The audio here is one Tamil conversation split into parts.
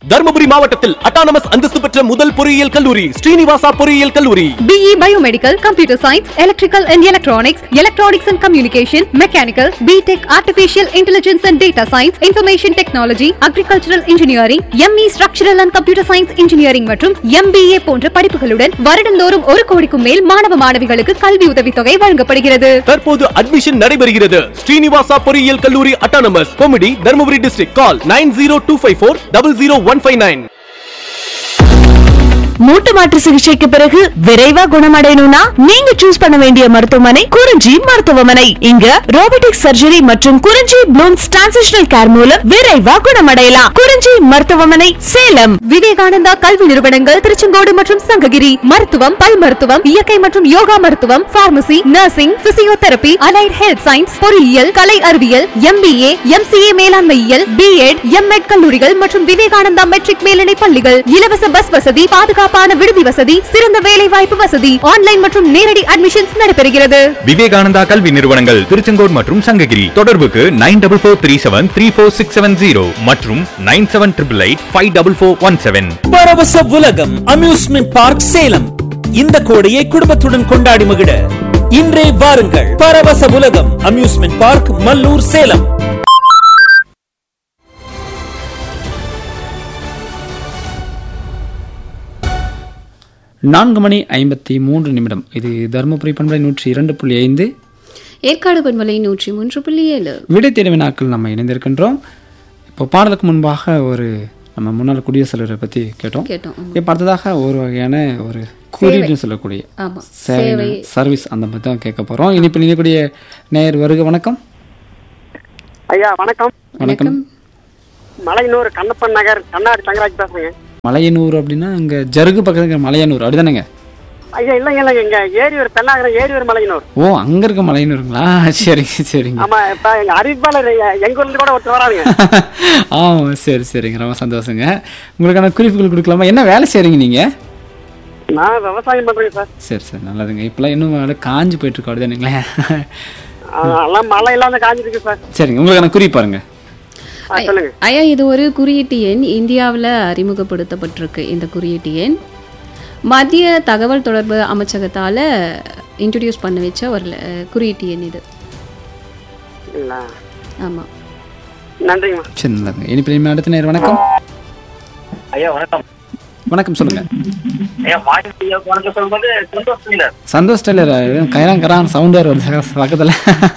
தருமபுரி மாவட்டத்தில் அட்டானமஸ் அந்தஸ்து பெற்ற முதல் பொறியியல் கல்லூரி ஸ்ரீனிவாசா பொறியியல் கல்லூரி BE Biomedical, Computer Science, Electrical and Electronics, Electronics and Communication, Mechanical, B.Tech Artificial Intelligence and Data Science, Information Technology, Agricultural Engineering, ME Structural and Computer Science Engineering மற்றும் MBA போன்ற படிப்புகளுடன் வருடந்தோறும் ஒரு கோடிக்கும் மேல் மாணவ மாணவிகளுக்கு கல்வி உதவித்தொகை வழங்கப்படுகிறது தற்போது அட்மிஷன் நடைபெறுகிறது ஸ்ரீனிவாசா பொறியியல் கல்லூரி அட்டானமஸ் கொமிடி Dharmapuri district call nine zero two five four double zero one five nine மூட்டு மாற்று சிகிச்சைக்கு பிறகு விரைவா குணமடையணும்னா நீங்க சூஸ் பண்ண வேண்டிய மருத்துவமனை குறிஞ்சி மருத்துவமனை இங்க ரோபோட்டிக் சர்ஜரி மற்றும் குறிஞ்சி ப்ளூம்ஸ் டிரான்சிஷனல் கேர் மூலம் விரைவா குணமடையலாம் குறிஞ்சி மருத்துவமனை சேலம் விவேகானந்தா கல்வி நிறுவனங்கள் திருச்செங்கோடு மற்றும் சங்ககிரி மருத்துவம் பல் மருத்துவம் இயற்கை மற்றும் யோகா மருத்துவம் pharmacy nursing physiotherapy allied health science பொறியியல் கலை அறிவியல் எம்பிஏ எம்சிஏ மேலாண்மையியல் பிஎட் எம்எட் கல்லூரிகள் மற்றும் விவேகானந்தா மெட்ரிக் மேல்நிலை பள்ளிகள் இலவச பஸ் வசதி பாதுகாப்பான விடுதி வசதி சிறந்த வேலை வாய்ப்பு வசதி ஆன்லைன் மற்றும் நேரடி அட்மிஷன்ஸ் நடைபெறுகிறது விவேகானந்தா கல்வி நிறுவனங்கள் திருச்செங்கோடு மற்றும் சங்ககிரி தொடர்புக்கு nine double four three seven three four six seven zero மற்றும் nine seven triple eight five double four one seven Paravasa Ulagam amusement park Salem இந்த கோடையை குடும்பத்துடன் கொண்டாடி மகிழ இன்றே வாருங்கள் பரவச உலகம் அம்யூஸ்மெண்ட் பார்க் மல்லூர் சேலம் நான்கு மணி ஐம்பத்தி மூன்று நிமிடம் இது தருமபுரி பண்பலை நூற்றி இரண்டு புள்ளி ஐந்து ஏற்காடு பண்பலை நூற்றி மூன்று புள்ளி ஏழு விடை தேர்வு நாட்கள் நம்ம இணைந்திருக்கின்றோம் இப்போ பாடலுக்கு முன்பாக ஒரு நம்ம முன்னாள் குடியரசுத் தலைவரை பற்றி கேட்டோம் கேட்டோம் ஆமா. இப்போ அடுத்ததாக ஒரு வகையான ஒரு குறியீடுன்னு சொல்லக்கூடிய ஆமா சேவை சேவை சர்வீஸ் அந்த பற்றி தான் கேட்க போகிறோம் இனிப்பு நினைக்கக்கூடிய நேயர் வருக வணக்கம் ஐயா வணக்கம் வணக்கம் மலையனூர் கண்ணப்பன் நகர் கண்ணாடி தங்கராஜ் பேசுறேங்க மலையனூர் அப்படின்னா இங்கே ஜருகு பக்கத்துக்கு மலையனூர் அப்படிதானேங்க ஐயா இல்லைங்க இல்லைங்க இங்க ஏரியூர் பெண்ணாகரம் ஏரியூர் மலையனூர் ஓ அங்கே இருக்க மலையனூருங்களா சரிங்க சரிங்க ஆமா இப்ப எங்க அறிவிப்பாளர் எ- எங்க ஊர்ல இருந்து கூட ஒருத்தர் வரானுங்க ஆ சரி சரிங்க ரொம்ப சந்தோஷங்க உங்களுக்கான குறிப்புகள் கொடுக்கலாமா என்ன வேலை செய்கிறீங்க நீங்கள் நான் விவசாயம் பண்றேங்க சார் சரி சரி நல்லதுங்க இப்போலாம் இன்னும் வேலை காஞ்சு போயிட்டு இருக்கோம் அப்படிதானுங்களே ஆ, எல்லாம் மழை இல்லாம காஞ்சிருக்கு சார் சரிங்க உங்களுக்கான குறிப்பு பாருங்க ஆ, சொல்லுங்க ஐயா இது ஒரு குறியீட்டு எண் இந்தியாவில் அறிமுகப்படுத்தப்பட்டிருக்கு இந்த குறியீட்டு எண் மத்திய தகவல் தொடர்பு அமைச்சகத்தால இன்ட்ரடியூஸ் பண்ண வச்ச ஒரு ல- குறியீட்டு எண் இது இல்ல ஆமா நன்றிங்கம்மா சரி நல்லதுங்க இனிப்பு அடுத்த நேரம் வணக்கம் ஐயா வணக்கம் வணக்கம் சொல்லுங்க ஐயா வாய்ப்பு வணக்கம் சொல்லும்போது சந்தோஷ் டெய்லர் சந்தோஷ் டெய்லர் கைரான் கரான் சவுண்டர் வருது பக்கத்தில்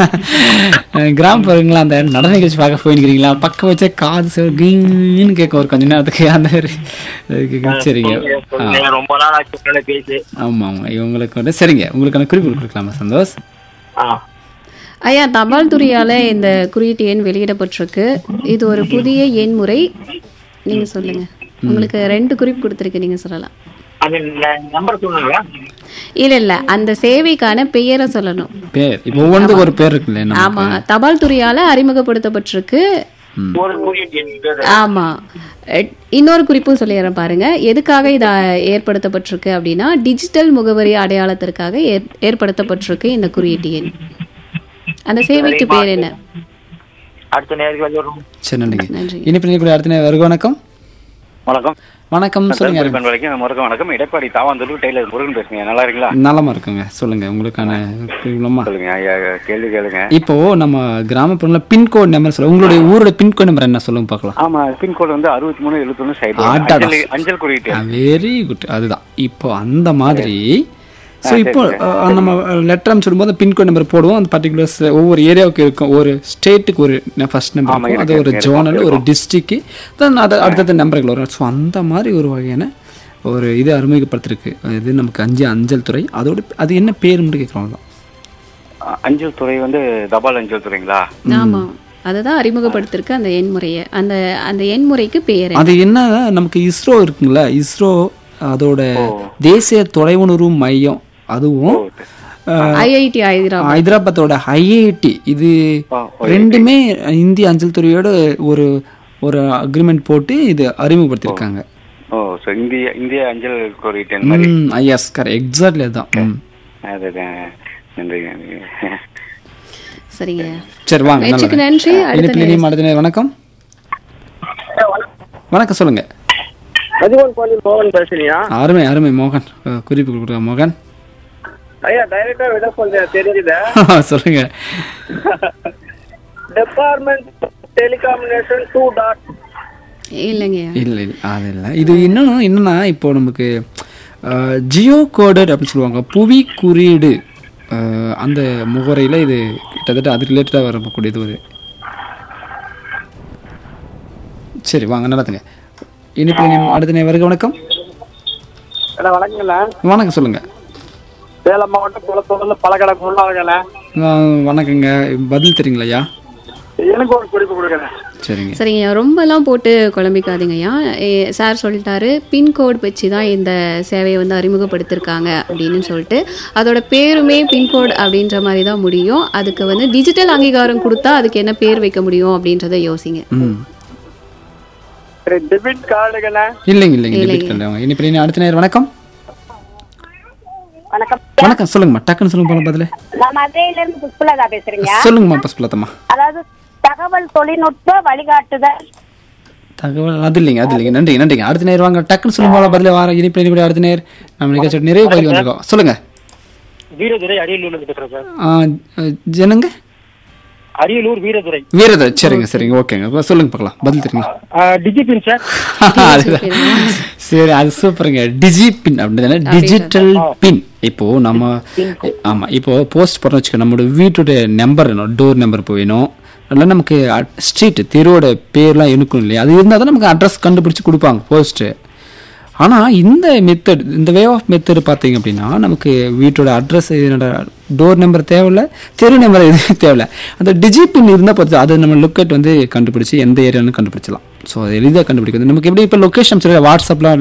கிராமப்புறங்களா அந்த நடன நிகழ்ச்சி பார்க்க போயிருக்கிறீங்களா பக்கம் வச்ச காது செவன்னு கேட்க ஒரு கொஞ்ச நேரத்துக்கு அந்த ஒரு இதுக்கு சரிங்க ஆ நீங்க ரொம்ப நாள் ஆச்சு உங்களோட பேசி ஆமாம் ஆமாம் இவங்களுக்கு வந்து சரிங்க உங்களுக்கான குறிப்பு கொடுக்கலாமா சந்தோஷ் ஆ ஐயா தபால் துறையால இந்த குறியீட்டு எண் வெளியிடப்பட்டிருக்கு இது ஒரு புதிய எண் முறை நீங்க சொல்லுங்க உங்களுக்கு ரெண்டு குறிப்பு கொடுத்துருக்கு நீங்க சொல்லலாம் அது நம்பர் சொல்லுங்களா இல்ல இல்ல அந்த சேவைக்கான பெயரை சொல்லணும் பேர் இப்போ ஒவ்வொன்றுக்கும் ஒரு பேர் இருக்குல்ல ஆமா நமக்கு தபால் துறையால அறிமுகப்படுத்தப்பட்டிருக்கு ஒரு குறியீட்டு எண் பேரு. ஆமா எட்- இன்னொரு குறிப்பும் சொல்லிடுறேன் பாருங்க எதுக்காக இது அஹ், ஏற்படுத்தப்பட்டிருக்கு அப்படின்னா டிஜிட்டல் முகவரி அடையாளத்திற்காக ஏற்- ஏற்படுத்தப்பட்டிருக்கு இந்த குறியீட்டு எண் அந்த சேவைக்கு பேர் என்ன அடுத்த நேரத்துக்கு வரும் சரி நன்றிங்க நன்றி இனிப்பு நினைக்கூடிய அடுத்த நேரம் வருக வணக்கம் வணக்கம் வணக்கம் சொல்லுங்க தருமபுரி வரைக்கும் முருகன் வணக்கம் எடப்பாடி தாவாந்தூர் டெய்லர் முருகன் பேசுங்க நல்லா இருக்கீங்களா நலமா இருக்குங்க சொல்லுங்க உங்களுக்கான குறிப்புலமா சொல்லுங்க ஐயா கேள்வி கேளுங்க இப்போ நம்ம கிராமப்புறம்ல பின்கோட் நம்பர் சொல்ல உங்களுடைய ஊரோட பின்கோட் நம்பர் என்ன சொல்லுங்க பார்க்கலாம் ஆமா பின்கோடு வந்து அறுபத்தி மூணு எழுபத்தொன்னு சைடு ஆட்டாடா. அஞ்சல் அஞ்சல் குறியீட்டு வெரி குட் அதுதான் இப்போ அந்த மாதிரி ஸோ ஆ, இப்போ சரி, அஹ், நம்ம லெட்டர் சொல்லும்போது பின்கோட் நம்பர் போடுவோம் அந்த பர்டிகுலர்ஸ் ஒவ்வொரு ஏரியாவுக்கு இருக்கும் ஒரு ஸ்டேட்டுக்கு ஒரு ஃபர்ஸ்ட் நம்பர் ஆமா, இருக்கும் அது இருக்கு, ஒரு இருக்கு, ஜோனல் ஒரு இருக்கும். டிஸ்ட்ரிக்ட் தான் அது அடுத்தடுத்த நம்பர்கள் வரும் ஸோ அந்த மாதிரி ஒரு வகையான ஒரு இது அறிமுகப்படுத்திருக்கு இது நமக்கு அஞ்சு அஞ்சல் துறை அதோட அது என்ன பேருன்னு கேட்குறோம் தான் அஞ்சல் துறை வந்து தபால் அஞ்சல் துறைங்களா ஆமா அதுதான் அறிமுகப்படுத்திருக்கு அந்த எண் முறையை அந்த அந்த எண் முறைக்கு பேர் என்ன? அது என்ன நமக்கு இஸ்ரோ இருக்குங்களா இஸ்ரோ அதோட தேசிய தொலைவுணர்வு மையம் அதுவும் அஹ், ஐஐடி ஹைதராபாத் ஹைதராபாத்தோட ஐஐடி இது ரெண்டுமே இந்திய அஞ்சல் துறையோட ஒரு ஒரு அக்ரிமெண்ட் போட்டு இது அறிமுகப்படுத்தியிருக்காங்க ஓ ஸோ இந்திய இந்திய அஞ்சல் குறியீட்டு எண் மாதிரி ம் எஸ் கரெக்ட் எக்ஸாக்ட்லி அதுதான் ம். அதுதான் நன்றி நன்றி சரிங்க சரி வாங்க முயற்சிக்கு நல்லது. நன்றி அடுத்த இனிப்பில் இனியும் அடுத்த நேரம் வணக்கம் வணக்கம் சொல்லுங்க மதிவன் கோயில் மோகன் பேசுறியா அருமை அருமை மோகன் அஹ், குறிப்பு கொடுக்குற மோகன் ஐயா டைரக்டா விட கொஞ்சம் தெரிஞ்சுது சொல்லுங்க டிபார்ட்மெண்ட் டெலிகாமினேஷன் டூ டாட் இல்லைங்கய்யா இல்லை இல்லை அது இல்லை இது இன்னும் என்னன்னா இப்போ நமக்கு ஜியோ கோடட் அப்படின்னு சொல்லுவாங்க புவி குறியீடு அஹ், அந்த முகரையில் இது கிட்டத்தட்ட அது ரிலேட்டடாக வரக்கூடியது ஒரு சரி வாங்க நடத்துங்க இனிப்பு இனி அடுத்த நேரம் வணக்கம் அண்ணா வணக்கங்களா வணக்கம் சொல்லுங்க சேலம் மாவட்டம் குளத்தூர்ல பழக்கடை முன்னாங்கண்ணா அஹ், வணக்கங்க பதில் தெரியுங்களா ஐயா எனக்கு ஒரு குறிப்பு கொடுக்குறேன் சரிங்க சரிங்கய்யா ரொம்பலாம் போட்டு குழம்பிக்காதீங்கய்யா ஏ- சார் சொல்லிட்டாரு பின்கோட் வச்சு தான் இந்த சேவையை வந்து அறிமுகப்படுத்திருக்காங்க அப்படின்னு சொல்லிட்டு அதோட பேருமே பின்கோட் அப்படின்ற மாதிரி தான் முடியும் அதுக்கு வந்து டிஜிட்டல் அங்கீகாரம் கொடுத்தா அதுக்கு என்ன பேர் வைக்க முடியும் அப்படின்றத யோசிங்க ம் சரி டெபிட் கார்டுங்கண்ணா இல்லைங்க இல்லைங்க டெபிட் கார்டு வாங்க இனிப்பு இனி அடுத்த நேரம் வணக்கம் வணக்கம் வணக்கம் சொல்லுங்கம்மா டக்குன்னு சொல்லுங்க போல பதில் நான் மதுரையில இருந்து புஷ்பலதா பேசுறீங்க சொல்லுங்கம்மா பஸ்பலத்தம்மா அதாவது தகவல் தொழில்நுட்ப வழிகாட்டுதல் தகவல் அது இல்லைங்க அது இல்லைங்க நன்றிங்க நன்றிங்க அடுத்த நேரம் வாங்க டக்குன்னு சொல்லுங்க போல பதில் வார இனிப்பு இனி கூட அடுத்த நேரம் நம்ம நிகழ்ச்சி நிறைய பகுதி வந்திருக்கோம் சொல்லுங்க வீரதுரை அரியலூர்ல இருந்து பேசுறேன் சார் ஆ, ஜனங்க அரியலூர் வீரதுரை வீரத சரிங்க சரிங்க ஓகேங்க இப்ப சொல்லுங்க பார்க்கலாம் பதில் தெரியுங்க டிஜிபின் சார் அதுதான். சரி அது சூப்பருங்க டிஜி பின் அப்படிதானே டிஜிட்டல் பின் இப்போ நம்ம ஆமா இப்போ போஸ்ட் போறோம் வச்சுக்கோ நம்மளோட வீட்டோட நம்பர் வேணும் டோர் நம்பர் வேணும் இல்லை நமக்கு ஸ்ட்ரீட் தெருவோட பேர்லாம் இருக்கணும் இல்லையா அது இருந்தால் தான் நமக்கு அட்ரஸ் கண்டுபிடிச்சு கொடுப்பாங்க போஸ்ட்டு ஆனால் இந்த மெத்தட் இந்த வே ஆஃப் மெத்தட் பார்த்தீங்க அப்படின்னா நமக்கு வீட்டோட அட்ரஸ் என்னோட டோர் நம்பர் தேவையில்ல தெரு நம்பர் எதுவும் தேவையில்ல அந்த டிஜி பின் இருந்தால் பார்த்து அதை நம்ம லுக்கெட் வந்து கண்டுபிடிச்சி எந்த ஏரியான்னு கண்டுபிடிச்சலாம் ஸோ அது எளிதாக கண்டுபிடிக்கிறது நமக்கு எப்படி இப்போ லொக்கேஷன் சரி வாட்ஸ்அப்லாம்